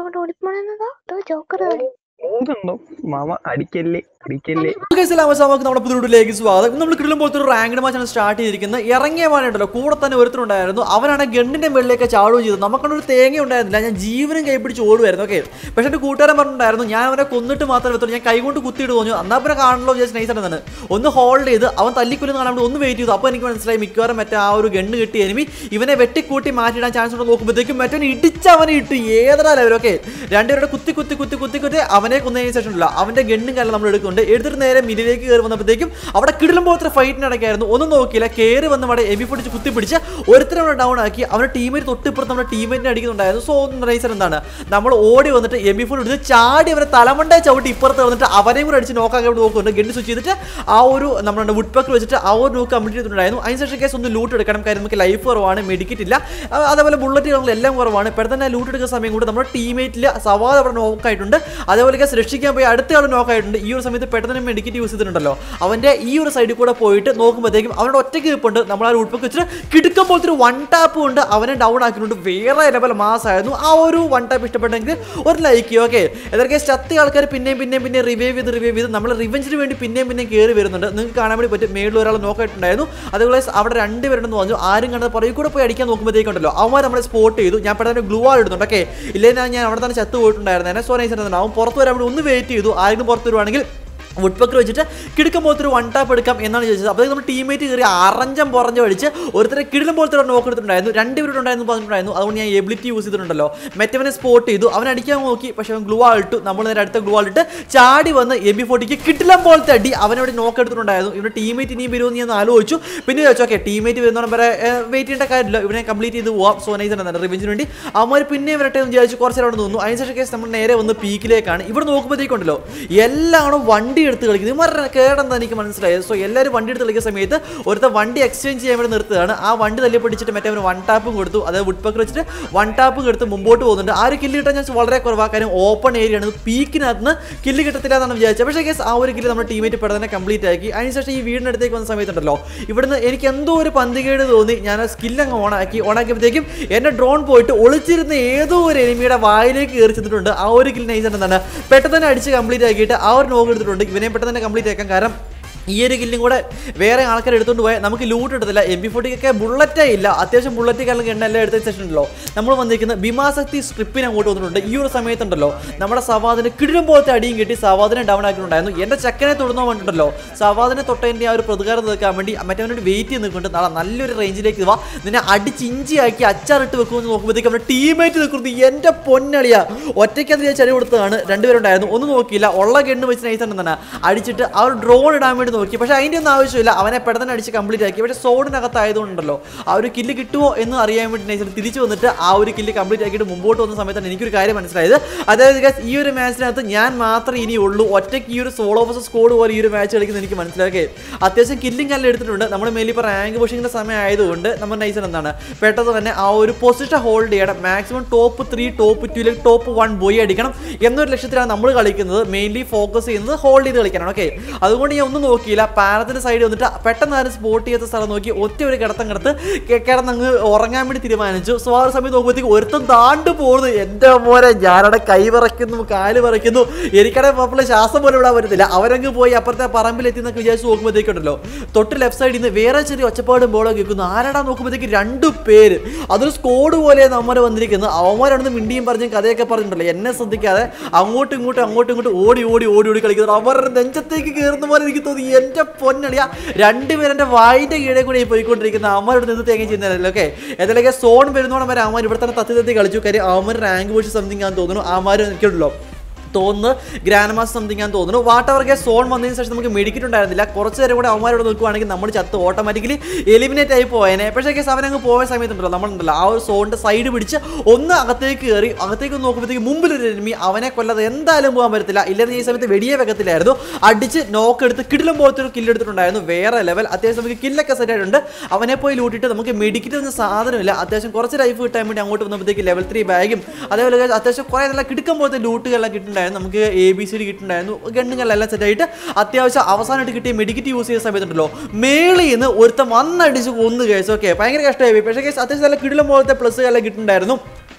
അങ്ങോട്ട് ഓടിപ്പോണെന്നതോ അതോ ജോക്കർ പോകുന്നുണ്ടോ മാമ അടിക്കല്ലേ അടിക്കല്ലേ നമുക്ക് നമ്മുടെ പുതിയ സ്വാഗതം നമ്മൾ കിട്ടും പോലത്തെ ഒരു റാങ്കഡ് മാച്ചാണ് സ്റ്റാർട്ട് ചെയ്തിരിക്കുന്നത് ഇറങ്ങിയ ഉണ്ടല്ലോ കൂടെ തന്നെ ഒരുത്തരുണ്ടായിരുന്നു അവനാണ് ഗണ്ണിന്റെ വെള്ളിയൊക്കെ ചാടുകയും ചെയ്തു നമുക്കൊരു തേങ്ങ ഉണ്ടായിരുന്നില്ല ഞാൻ ജീവനും കൈപ്പിടിച്ച് ഓടുമായിരുന്നു ഓക്കെ പക്ഷെ എന്റെ കൂട്ടുകാരൻ പറഞ്ഞിട്ടുണ്ടായിരുന്നു ഞാൻ അവനെ കൊന്നിട്ട് മാത്രമേ എത്തുള്ളൂ ഞാൻ കൈകൊണ്ട് കുത്തിയിട്ട് തോന്നി എന്നാ പിന്നെ കാണണല്ലോ വിചാരിച്ച് നൈസ് ആണെന്നാണ് ഒന്ന് ഹോൾഡ് ചെയ്ത് അവൻ തല്ലിക്കൊല്ലുന്ന കാണാൻ വേണ്ടി ഒന്ന് വെയിറ്റ് ചെയ്തു അപ്പോൾ എനിക്ക് മനസ്സിലായി മിക്കവാറും മറ്റേ ആ ഒരു ഗണ്ണ് കിട്ടി എനിമി ഇവനെ വെട്ടിക്കൂട്ടി മാറ്റിയിടാൻ ചാൻസ് ഉണ്ടോ നോക്കുമ്പോഴത്തേക്കും മറ്റവൻ ഇടിച്ച് അവനെ ഇട്ടു ഏതാ ലെവൽ ഓക്കെ രണ്ടുപേരുടെ കുത്തി കുത്തി കുത്തി കുത്തി കുത്തി അവനെ കൊന്നതിന് ശേഷം ഉള്ള അവന്റെ ഗണ്ണും കാലം നമ്മൾ എടുക്കുന്നുണ്ട് എടുത്തിട്ട് നേരെ മിനിലേക്ക് കയറി വന്നപ്പോഴത്തേക്കും അവിടെ കിടിലും പോലത്തെ ഫൈറ്റിനടക്കായിരുന്നു ഒന്നും നോക്കിയില്ല കയറി വന്ന് അവിടെ എബി പിടിച്ച് കുത്തി പിടിച്ച് ഒരുത്തരം അവിടെ ഡൗൺ ആക്കി അവരുടെ ടീമേറ്റ് തൊട്ടിപ്പുറത്ത് നമ്മുടെ ടീമേറ്റിനെ അടിക്കുന്നുണ്ടായിരുന്നു സോ റൈസർ എന്താണ് നമ്മൾ ഓടി വന്നിട്ട് എബി ഫുൾ എടുത്ത് ചാടി അവരെ തലമണ്ട ചവിട്ടി ഇപ്പുറത്ത് വന്നിട്ട് അവനെയും കൂടെ അടിച്ച് നോക്കാൻ വേണ്ടി നോക്കുന്നുണ്ട് ഗണ്ണ് സ്വിച്ച് ചെയ്തിട്ട് ആ ഒരു നമ്മുടെ വുഡ് പക്ക് വെച്ചിട്ട് ആ ഒരു നോക്ക് കംപ്ലീറ്റ് ചെയ്തിട്ടുണ്ടായിരുന്നു അതിനുശേഷം കേസ് ഒന്ന് ലൂട്ട് എടുക്കണം കാര്യം നമുക്ക് ലൈഫ് കുറവാണ് മെഡിക്കറ്റ് ഇല്ല ആ, അതേപോലെ ബുള്ളറ്റുകൾ എല്ലാം കുറവാണ് പെട്ടെന്ന് ലൂട്ട് എടുക്കുന്ന സമയം കൂടി നമ്മുടെ ടീമേറ്റിൽ സവാദ് അവിടെ നോക്കായിട്ടുണ്ട് അതേപോലെ കേസ് രക്ഷിക്കാൻ പോയി അടുത്ത ആൾ നോക്കായിട്ടുണ്ട് ഈ ഒരു സമയത്ത് പെട്ടെന്ന് മെഡിക്കറ്റ് യൂസ് ചെയ്തിട്ടുണ്ടല്ലോ അവന്റെ ഈ ഒരു സൈഡിൽ കൂടെ പോയിട്ട് നോക്കുമ്പോഴത്തേക്കും അവനോട് ഒറ്റയ്ക്ക് നിൽപ്പുണ്ട് നമ്മൾ ആ ലൂട്ട് പക്ക് വെച്ചിട്ട് കിടക്കം പോലത്തെ ഒരു വൺ ടാപ്പ് കൊണ്ട് അവനെ ഡൗൺ ആക്കിയിട്ടുണ്ട് വേറെ ലെവൽ മാസ് ആയിരുന്നു ആ ഒരു വൺ ടാപ്പ് ഇഷ്ടപ്പെട്ടെങ്കിൽ ഒരു ലൈക്ക് ഓക്കെ ഏതൊക്കെ ചത്തിയ ആൾക്കാർ പിന്നെയും പിന്നെയും പിന്നെ റിവൈവ് ചെയ്ത് റിവൈവ് ചെയ്ത് നമ്മൾ റിവെഞ്ചിന് വേണ്ടി പിന്നെയും പിന്നെയും കയറി വരുന്നുണ്ട് നിങ്ങൾക്ക് കാണാൻ വേണ്ടി പറ്റും മേളിൽ ഒരാൾ നോക്കായിട്ടുണ്ടായിരുന്നു അതേപോലെ അവിടെ രണ്ടുപേരുണ്ടെന്ന് പറഞ്ഞു ആരും കണ്ടത് പുറകെ കൂടെ പോയി അടിക്കാൻ നോക്കുമ്പോഴത്തേക്കുണ്ടല്ലോ അവന്മാർ നമ്മളെ സ്പോട്ട് ചെയ്തു ഞാൻ പെട്ടെന്ന് ഗ്ലൂ ആൾ ഇടുന്നുണ്ട് ഓക്കെ ഇല്ലെങ്കിൽ ഞാൻ അവിടെ തന്നെ ചത്ത് പോയിട്ടുണ്ടായിരുന്നു എന്നെ സോ നൈസ് അവൻ പുറത്ത് വരാൻ വേണ്ടി ഒന്ന് വെയിറ്റ് ചെയ്തു ആരെങ്കിലും പുറത്ത് വരുവാണെങ്കിൽ വുഡ് പക്കർ വെച്ചിട്ട് കിടക്കം പോലത്തെ ഒരു വൺ ടാപ്പ് എടുക്കാം എന്നാണ് ചോദിച്ചത് അപ്പോൾ നമ്മൾ ടീമേറ്റ് കയറി അറഞ്ചം പുറഞ്ഞ് പഠിച്ച് ഒരുത്തരെ കിടിലം പോലത്തെ ഒരു നോക്ക് എടുത്തിട്ടുണ്ടായിരുന്നു രണ്ടുപേരുണ്ടായിരുന്നു പറഞ്ഞിട്ടുണ്ടായിരുന്നു അതുകൊണ്ട് ഞാൻ എബിലിറ്റി യൂസ് ചെയ്തിട്ടുണ്ടല്ലോ മറ്റവനെ സ്പോട്ട് ചെയ്തു അവൻ അടിക്കാൻ നോക്കി പക്ഷേ അവൻ ഗ്ലൂ ആളിട്ടു നമ്മൾ നേരെ അടുത്ത ഗ്ലൂ ആളിട്ട് ചാടി വന്ന് എം ബി ഫോർട്ടിക്ക് കിടിലം പോലത്തെ അടി അവനവിടെ നോക്ക് എടുത്തിട്ടുണ്ടായിരുന്നു ഇവരുടെ ടീമേറ്റ് ഇനിയും വരുമെന്ന് ഞാൻ ആലോചിച്ചു പിന്നെ ചോദിച്ചു ഓക്കെ ടീമേറ്റ് വരുന്നവരെ വരെ വെയിറ്റ് ചെയ്യേണ്ട കാര്യമില്ല ഇവനെ കംപ്ലീറ്റ് ചെയ്ത് പോവാം സോ നൈസ് ആണ് റിവെഞ്ചിന് വേണ്ടി അവന്മാർ പിന്നെ വരട്ടെ എന്ന് വിചാരിച്ചു കുറച്ച് നേരം അവിടെ നിന്നു അതിനുശേഷം കേസ് നമ്മൾ നേരെ വന്ന് പീക്കിലേക്കാണ് ഇവിടെ നോക്കുമ്പോഴത്തേക്കുണ്ടല്ലോ എല്ലാവരും വണ്ടി എടുത്ത് കളിക്കുന്നത് ഇവരുടെ കേടെന്താ എനിക്ക് മനസ്സിലായത് സോ എല്ലാവരും വണ്ടി എടുത്ത് കളിക്കുന്ന സമയത്ത് ഒരുത്ത വണ്ടി എക്സ്ചേഞ്ച് ചെയ്യാൻ വേണ്ടി നിർത്തുകയാണ് ആ വണ്ടി തല്ലി പിടിച്ചിട്ട് മറ്റേ വൺ ടാപ്പും കൊടുത്തു അതായത് വുഡ് പക്കർ വെച്ചിട്ട് വൺ ടാപ്പും എടുത്ത് മുമ്പോട്ട് പോകുന്നുണ്ട് ആ ഒരു കില്ല് കിട്ടാൻ ചാൻസ് വളരെ കുറവാണ് കാര്യം ഓപ്പൺ ഏരിയ ആണ് പീക്കിനകത്ത് നിന്ന് കില്ല് കിട്ടത്തില്ല എന്നാണ് വിചാരിച്ചത് പക്ഷേ കേസ് ആ ഒരു കില്ല് നമ്മുടെ ടീമേറ്റ് പെട്ടെന്ന് തന്നെ കംപ്ലീറ്റ് ആക്കി അതിനുശേഷം ഈ വീടിൻ്റെ അടുത്തേക്ക് വന്ന സമയത്തുണ്ടല്ലോ ഇവിടുന്ന് എനിക്ക് എന്തോ ഒരു പന്തികേട് തോന്നി ഞാൻ ആ സ്കില്ല് അങ്ങ് ഓണാക്കി ഓണാക്കിയപ്പോഴത്തേക്കും എൻ്റെ ഡ്രോൺ പോയിട്ട് ഒളിച്ചിരുന്ന ഏതോ ഒരു എനിമിയുടെ വായിലേക്ക് കയറി ചെന്നിട്ടുണ്ട് ആ ഒരു കില്ല് നൈസ് എന്താണ് പെട്ടെന്ന് തന്നെ അടിച്ച് കംപ്ലീറ്റ് ആക്കിയിട്ട് ആ ഒരു നോക്ക് എടുത്തിട്ടുണ്ട് ഇവനെ പെട്ടെന്ന് തന്നെ കംപ്ലീറ്റ് ആക്കാൻ കാരണം ഈ ഒരു കില്ലും കൂടെ വേറെ ആൾക്കാർ എടുത്തുകൊണ്ട് പോയാൽ നമുക്ക് ലൂട്ട് എടുത്തില്ല എം പി ഫോർട്ടിക്കൊക്കെ ബുള്ളറ്റേ ഇല്ല അത്യാവശ്യം ബുള്ളറ്റ് കാരണം എണ്ണ എല്ലാം എടുത്ത സെഷൻ ഉണ്ടല്ലോ നമ്മൾ വന്നിരിക്കുന്ന ഭീമാശക്തി സ്ട്രിപ്പിന് അങ്ങോട്ട് വന്നിട്ടുണ്ട് ഈ ഒരു സമയത്തുണ്ടല്ലോ നമ്മുടെ സവാദിന് കിടിലും പോലത്തെ അടിയും കിട്ടി സവാദിനെ ഡൗൺ ആക്കിയിട്ടുണ്ടായിരുന്നു എൻ്റെ ചക്കനെ തൊടുന്നോ വേണ്ടിട്ടുണ്ടല്ലോ സവാദിനെ തൊട്ടതിൻ്റെ ആ ഒരു പ്രതികാരം തീർക്കാൻ വേണ്ടി മറ്റവനോട് വെയിറ്റ് ചെയ്ത് നിൽക്കുന്നുണ്ട് നാളെ നല്ലൊരു റേഞ്ചിലേക്ക് വാ നിന്നെ അടിച്ച് ഇഞ്ചിയാക്കി അച്ചാറിട്ട് വെക്കുമെന്ന് നോക്കുമ്പോഴത്തേക്ക് നമ്മുടെ ടീമേറ്റ് നിൽക്കുന്നത് എൻ്റെ പൊന്നളിയാ ഒറ്റയ്ക്ക് അത് ചരി കൊടുത്തതാണ് രണ്ടുപേരുണ്ടായിരുന്നു ഒന്നും നോക്കിയില്ല ഉള്ള ഗണ്ണ് വെച്ച് നൈസ് തന്നെ അടിച്ചിട്ട് ആ ഒരു ഡ്രോൺ ഇടാൻ വേണ്ടി നോക്കി പക്ഷേ അതിൻ്റെ ഒന്നും ആവശ്യമില്ല അവനെ പെട്ടെന്ന് അടിച്ച് കംപ്ലീറ്റ് ആക്കി പക്ഷേ സോണിനകത്ത് ആയതുകൊണ്ടല്ലോ ആ ഒരു കില്ല് കിട്ടുമോ എന്ന് അറിയാൻ വേണ്ടി നൈസിൽ തിരിച്ചു വന്നിട്ട് ആ ഒരു കില്ല് കംപ്ലീറ്റ് ആക്കിയിട്ട് മുമ്പോട്ട് വന്ന സമയത്താണ് എനിക്കൊരു കാര്യം മനസ്സിലായത് അതായത് guys, ഈ ഒരു മാച്ചിനകത്ത് ഞാൻ മാത്രമേ ഇനി ഉള്ളൂ ഒറ്റയ്ക്ക് ഈ ഒരു സോളോ ഓഫീസ് സ്കോഡ് പോലെ ഈ ഒരു മാച്ച് കളിക്കുന്നത് എനിക്ക് മനസ്സിലാക്കി അത്യാവശ്യം കില്ലിംഗ് എല്ലാം എടുത്തിട്ടുണ്ട് നമ്മൾ മേലിൽ ഇപ്പോൾ റാങ്ക് പുഷിങ്ങിൻ്റെ സമയം ആയതുകൊണ്ട് നമ്മൾ നൈസൻ എന്താണ് പെട്ടെന്ന് തന്നെ ആ ഒരു പൊസിഷൻ ഹോൾഡ് ചെയ്യണം maximum top three top two top one booyah അടിക്കണം എന്നൊരു ലക്ഷ്യത്തിലാണ് നമ്മൾ കളിക്കുന്നത് മെയിൻലി ഫോക്കസ് ചെയ്യുന്നത് ഹോൾഡ് ചെയ്ത് കളിക്കണം ഓക്കെ അതുകൊണ്ട് ഞാൻ ഒന്നും നോക്കിയില്ല പാലത്തിന്റെ സൈഡിൽ വന്നിട്ട് പെട്ടെന്ന് ആരും സ്പോട്ട് ചെയ്ത സ്ഥലം നോക്കി ഒറ്റ ഒരു കിടത്തം കിടത്ത് കെ- കിടന്നങ്ങ് ഉറങ്ങാൻ വേണ്ടി തീരുമാനിച്ചു സോ ആ ഒരു സമയത്ത് നോക്കുമ്പോഴത്തേക്ക് ഒരുത്തം താണ്ട് പോകുന്നു എൻ്റെ മോനെ ഞാനവിടെ കൈ വിറയ്ക്കുന്നു കാല് വിറയ്ക്കുന്നു എനിക്കടെ പപ്പളെ ശ്വാസം പോലും വിടാൻ പറ്റത്തില്ല അവരങ്ങ് പോയി അപ്പുറത്തെ പറമ്പിലെത്തി എന്നൊക്കെ വിചാരിച്ച് നോക്കുമ്പോഴത്തേക്കുണ്ടല്ലോ തൊട്ട് ലെഫ്റ്റ് സൈഡിൽ നിന്ന് വേറെ ചെറിയ ഒച്ചപ്പാടും ബോളോ കേൾക്കുന്നു ആരാടാ നോക്കുമ്പോഴത്തേക്ക് രണ്ട് പേര് അതൊരു സ്കോഡ് പോലെ നമ്മൾ വന്നിരിക്കുന്നത് അവന്മാരാണെന്ന് മിണ്ടിയും പറഞ്ഞും കഥയൊക്കെ പറഞ്ഞിട്ടുണ്ടല്ലോ എന്നെ ശ്രദ്ധിക്കാതെ അങ്ങോട്ടും ഇങ്ങോട്ടും അങ്ങോട്ടും ഇങ്ങോട്ടും ഓടി ഓടി ഓടി ഓടി കളിക്കുന്നത് അവരുടെ നെഞ്ചത്തേക്ക് കയറുന്ന പോലെ എനിക്ക് തോന്നി എൻ്റെ പൊന്നടിയ രണ്ടുപേരും എൻ്റെ വായിൻ്റെ കീഴെ കൂടി പോയിക്കൊണ്ടിരിക്കുന്ന അവന്മാരോട് നിന്ന് തേങ്ങ ചെയ്യുന്നതല്ലോ ഓക്കെ ഏതൊക്കെ സോൺ വരുന്നോണം വരെ അവന്മാർ ഇവിടെ തന്നെ തത്തി തത്തി കളിച്ചു കാര്യം അവന്മാർ റാങ്ക് പോയി സംതിങ് ആണെന്ന് തോന്നുന്നു അവന്മാർ എനിക്കുണ്ടല്ലോ തോന്നുന്നു ഗ്രാൻഡ് മാസ്റ്റർ സംതിങ് ആണെന്ന് തോന്നുന്നു വാട്ട് അവർ ഗെ സോൺ വന്നതിന് ശേഷം നമുക്ക് മെഡിക്കറ്റ് ഉണ്ടായിരുന്നില്ല കുറച്ച് നേരം കൂടെ അവന്മാരോട് നിൽക്കുവാണെങ്കിൽ നമ്മൾ ചത്ത് ഓട്ടോമാറ്റിക്കലി എലിമിനേറ്റ് ആയി പോയേനെ പക്ഷേ കേസ് അവനങ്ങ് പോയ സമയത്തുണ്ടല്ലോ നമ്മളുണ്ടല്ലോ ആ ഒരു സോണിൻ്റെ സൈഡ് പിടിച്ച് ഒന്ന് അകത്തേക്ക് കയറി അകത്തേക്ക് നോക്കുമ്പോഴത്തേക്ക് മുമ്പിലൊരു എനിമി അവനെ കൊല്ലാതെ എന്തായാലും പോകാൻ പറ്റത്തില്ല ഇല്ലെന്ന് ഈ സമയത്ത് വെടിയെ വെക്കത്തില്ലായിരുന്നു അടിച്ച് നോക്ക് എടുത്ത് കിടിലും പോലത്തെ ഒരു കില്ല് എടുത്തിട്ടുണ്ടായിരുന്നു വേറെ ലെവൽ അത്യാവശ്യം നമുക്ക് കില്ലൊക്കെ സെറ്റ് ആയിട്ടുണ്ട് അവനെ പോയി ലൂട്ടിട്ട് നമുക്ക് മെഡിക്കറ്റ് ഒന്നും സാധനമില്ല അത്യാവശ്യം കുറച്ച് ലൈഫ് കിട്ടാൻ വേണ്ടി അങ്ങോട്ട് വന്നപ്പോഴത്തേക്ക് ലെവൽ ത്രീ ബാഗും അതേപോലെ guys അത്യാവശ്യം കുറേ നല്ല കിടക്കം പോലത്തെ ലൂട്ടുകളെല്ലാം കിട്ടുന്നുണ്ടായിരുന്നു നമുക്ക് എ ബി സി ഡി കിട്ടുന്നുണ്ടായിരുന്നു ഗണ്ണുകളെല്ലാം സെറ്റ് ആയിട്ട് അത്യാവശ്യം അവസാനമായിട്ട് കിട്ടിയ മെഡിക്കറ്റ് യൂസ് ചെയ്യുന്ന സമയത്തുണ്ടല്ലോ മേളിൽ നിന്ന് ഒരുത്തം വന്നടിച്ച് കൊന്നു കേസ് ഓക്കെ ഭയങ്കര കഷ്ടമായി പോയി പക്ഷേ കേസ് അത്യാവശ്യം നല്ല കിടിലം പോലത്തെ പ്ലസ്സുകളെല്ലാം കിട്ടുന്നുണ്ടായിരുന്നു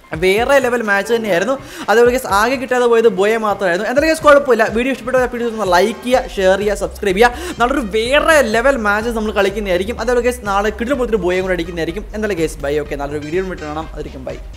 വേറെ ലെവൽ മാച്ച് തന്നെയായിരുന്നു അതേപോലെ guys ആകെ കിട്ടാതെ പോയത് ബോയെ മാത്രമായിരുന്നു എന്തായാലും guys കുഴപ്പമില്ല വീഡിയോ ഇഷ്ടപ്പെട്ട വീഡിയോ ഒന്ന് ലൈക്ക് ചെയ്യുക ഷെയർ ചെയ്യുക സബ്സ്ക്രൈബ് ചെയ്യുക നല്ലൊരു വേറെ ലെവൽ മാച്ചസ് നമ്മൾ കളിക്കുന്നതായിരിക്കും അതേപോലെ guys നാളെ കിട്ടുമ്പോൾ ബോയെ കൂടെ അടിക്കുന്നതായിരിക്കും എന്തായാലും കേസ് ബൈ ഓക്കെ നല്ലൊരു വീഡിയോ വിട്ട് കാണാം അതായിരിക്കും ബൈ